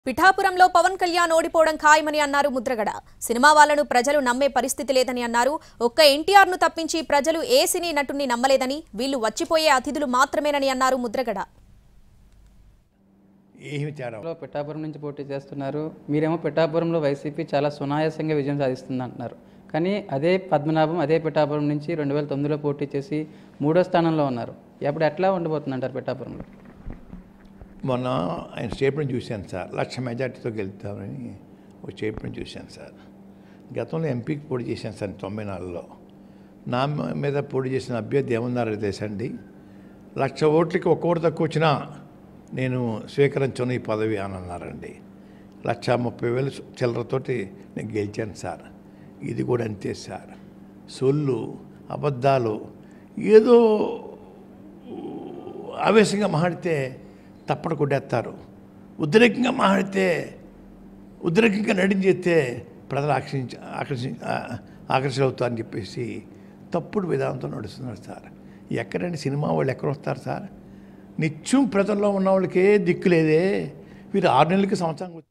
పిఠాపురంలో పవన్ కళ్యాణ్ ఓడిపోవడం ఖాయమని అన్నారు ముద్రగడ సినిమా వాళ్లను ప్రజలు నమ్మే పరిస్థితి లేదని అన్నారు ఒక్క ఎన్టీఆర్ను తప్పించి ప్రజలు ఏ సినీ నటుణ్ణి నమ్మలేదని వీళ్లు వచ్చిపోయే అతిథులు మాత్రమేనని అన్నారు ముద్రగడ ఏమి తేడా లో పిఠాపురం నుంచి పోటీ చేస్తున్నారు మీరేమో పిఠాపురంలో వైసీపీ చాలా సునాయాసంగా విజయం సాధిస్తుంది అంటున్నారు కానీ అదే పద్మనాభం అదే పిఠాపురం నుంచి రెండు వేల తొమ్మిదిలో పోటీ చేసి మూడో స్థానంలో ఉన్నారు ఇప్పుడు ఎట్లా ఉండబోతుంది అంటారు పిఠాపురంలో మొన్న ఆయన స్టేట్మెంట్ చూశాను సార్ లక్ష మెజార్టీతో గెలుస్తామని ఒక స్టేట్మెంట్ చూశాను సార్ గతంలో ఎంపీకి పోటీ చేశాను సార్ తొంభై నాలుగులో నా మీద పోటీ చేసిన అభ్యర్థి ఏమన్నారో తెలుసండి లక్ష ఓట్లకి ఒక్క ఓటు తక్కువ వచ్చినా నేను స్వీకరించను ఈ పదవి అని అన్నారండి లక్ష ముప్పై వేలు చిల్లరతోటి నేను గెలిచాను సార్ ఇది కూడా అంతే సార్ సొల్లు అబద్ధాలు ఏదో ఆవేశంగా మాట్లాడితే తప్పడు కొట్టేస్తారు ఉద్రేకంగా మాట్లాడితే ఉద్రేకంగా నడించేస్తే ప్రజలు ఆకర్షించ ఆకర్షి ఆకర్షితులవుతారని చెప్పేసి తప్పుడు విధానంతో నడుస్తున్నారు సార్ ఎక్కడండి సినిమా వాళ్ళు ఎక్కడ వస్తారు సార్ నిత్యం ప్రజల్లో ఉన్న వాళ్ళకే దిక్కు లేదే వీరు ఆరు నెలలకి సంవత్సరం